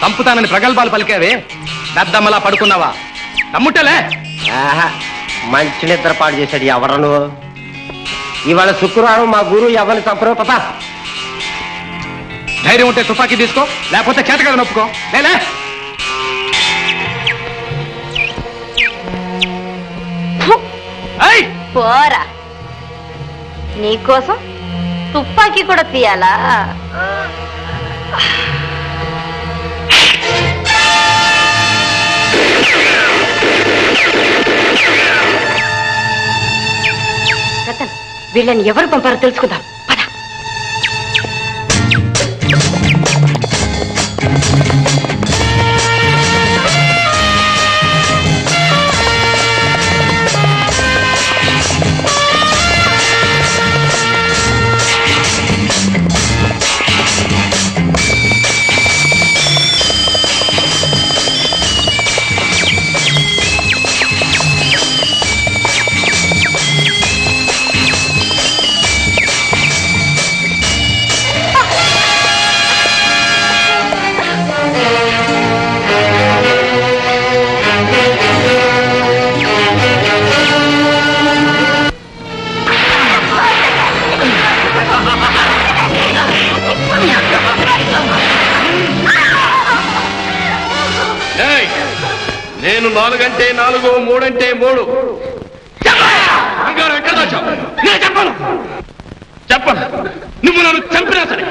చంపుతానని ప్రగల్భాలు పలికావే దద్దమ్మలా పడుకున్నావా నమ్ముటలే ఆహా, మంచి నిద్ర పాడు చేశాడు ఎవరు నువ్వు ఇవాళ శుక్రవారం మా గురువు ఎవరిని చంపరు పాపా ధైర్యం ఉంటే తుపాకీ తీసుకో లేకపోతే చేతగా నొప్పుకో లేలే ఐ పోరా నీకోసం తుపాకీ కూడా తీయాలా రతన్ వీళ్ళని ఎవరు పంపారో తెలుసుకుందాం పద ఏయ్, నేను నాలుగంటే నాలుగు మూడంటే మూడు బంగారం ఎక్కడ దాచావు? నేను చెప్పను చెప్పను నువ్వు నన్ను చంపినా సరే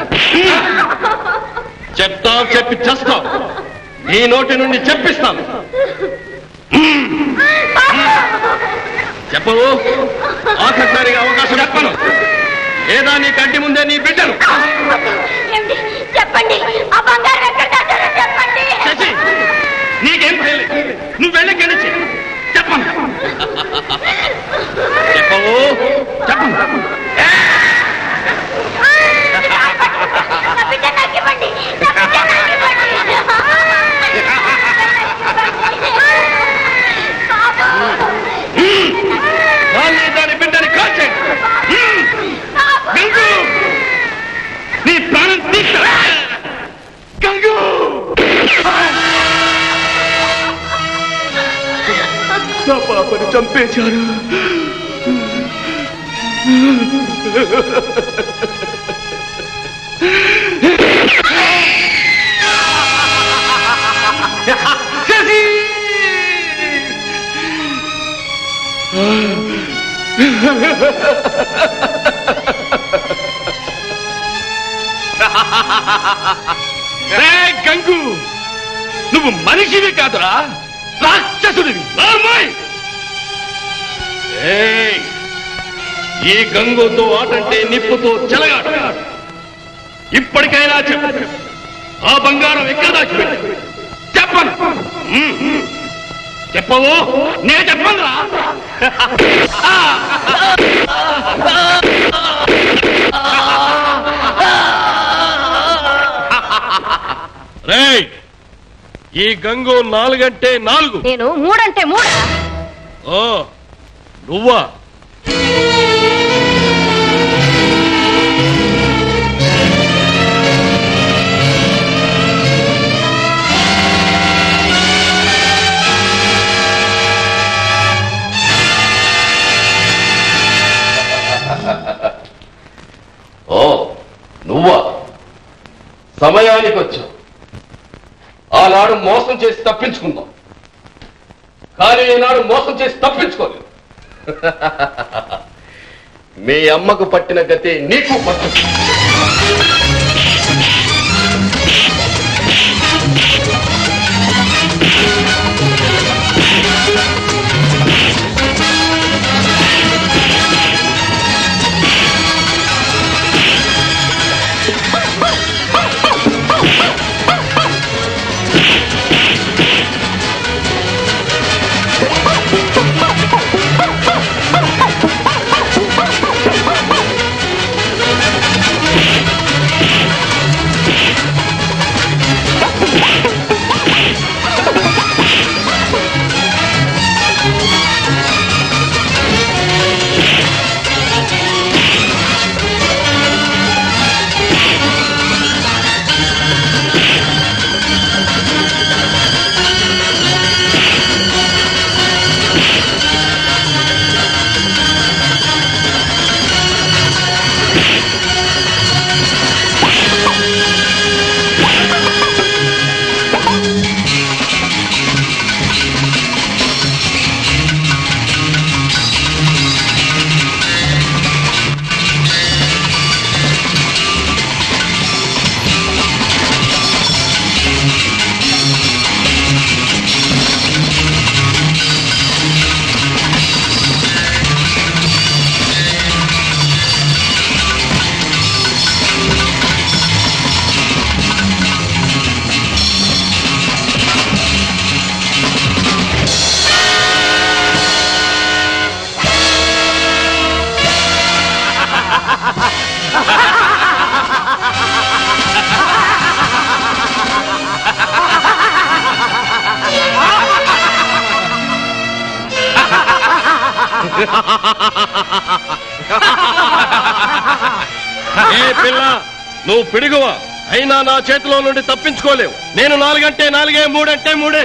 చెప్తావు చెప్పి చేస్తావు నీ నోటి నుండి చెప్పిస్తాను చెప్పవు ఆఖరిసారిగా అవకాశం చెప్పను లేదా నీ కంటి ముందే నీ బిడ్డను చెప్పండి ఆ బంగారం ఎక్కడ దాచారో చెప్పండి శశి నీకేం భయం లేదు నువ్వు వెళ్ళి గెలిచి చెప్పను చెప్పవు చెప్పను నా బిడ్డ నాకు ఇవ్వండి నా బిడ్డ నాకు ఇవ్వండి వాళ్ళని దాని బిడ్డని కాల్చేయండి గంగు నీ ప్రాణం తీస్తా గంగు నా పాపని చంపేశారు శశి రే గంగు నువ్వు మనిషివి కాదురా రాక్షసుడివి నార్మల్! ఏయ్, ఈ గంగుతో ఆటంటే నిప్పుతో చెలగాడు ఇప్పటికైనా చెప్పు ఆ బంగారం ఎక్కడ దాచిపెట్టు చెప్పను ఉమ్, ఉమ్. చెప్పవు నేను చెప్పను రా రేయ్ ఈ గంగు నాలుగంటే నాలుగు నేను మూడంటే మూడా ఓ నువ్వా ఓ నువ్వా సమయానికి వచ్చావు ఆనాడు మోసం చేసి తప్పించుకుందాం కానీ ఈనాడు మోసం చేసి తప్పించుకోలేదు మీ అమ్మకు పట్టిన గతి నీకు పట్టింది ఆ ఏ పిల్ల నువ్వు పిడుగువా అయినా నా చేతిలో నుండి తప్పించుకోలేవు నేను నాలుగంటే నాలుగే మూడంటే మూడే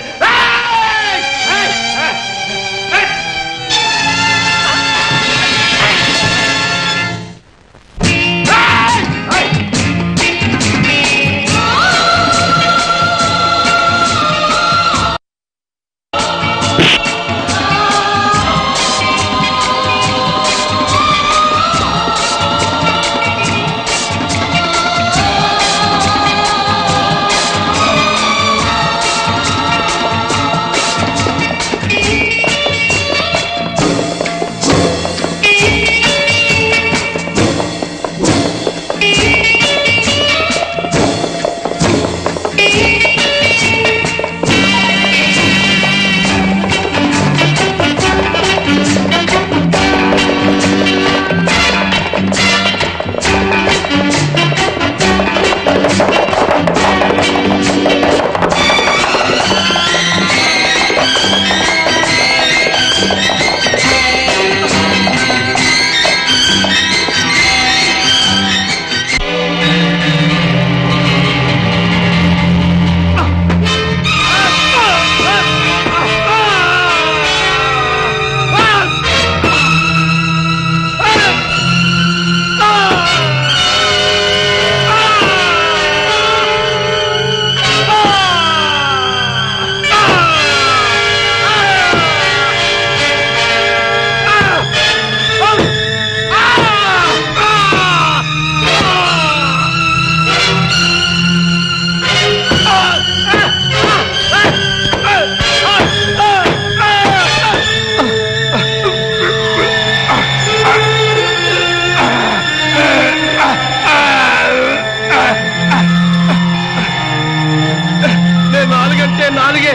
నేను నాలుగంటే నాలుగే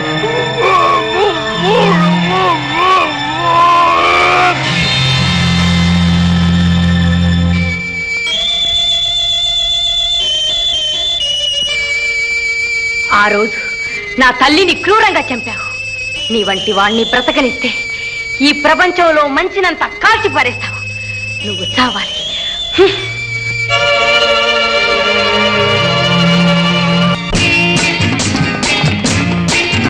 ఆ రోజు నా తల్లిని క్రూరంగా చంపావు నీ వంటి వాణ్ణి బ్రతకనిస్తే ఈ ప్రపంచంలో మంచినంత కాల్చి పారేస్తావు నువ్వు చావాలి హ్మ్.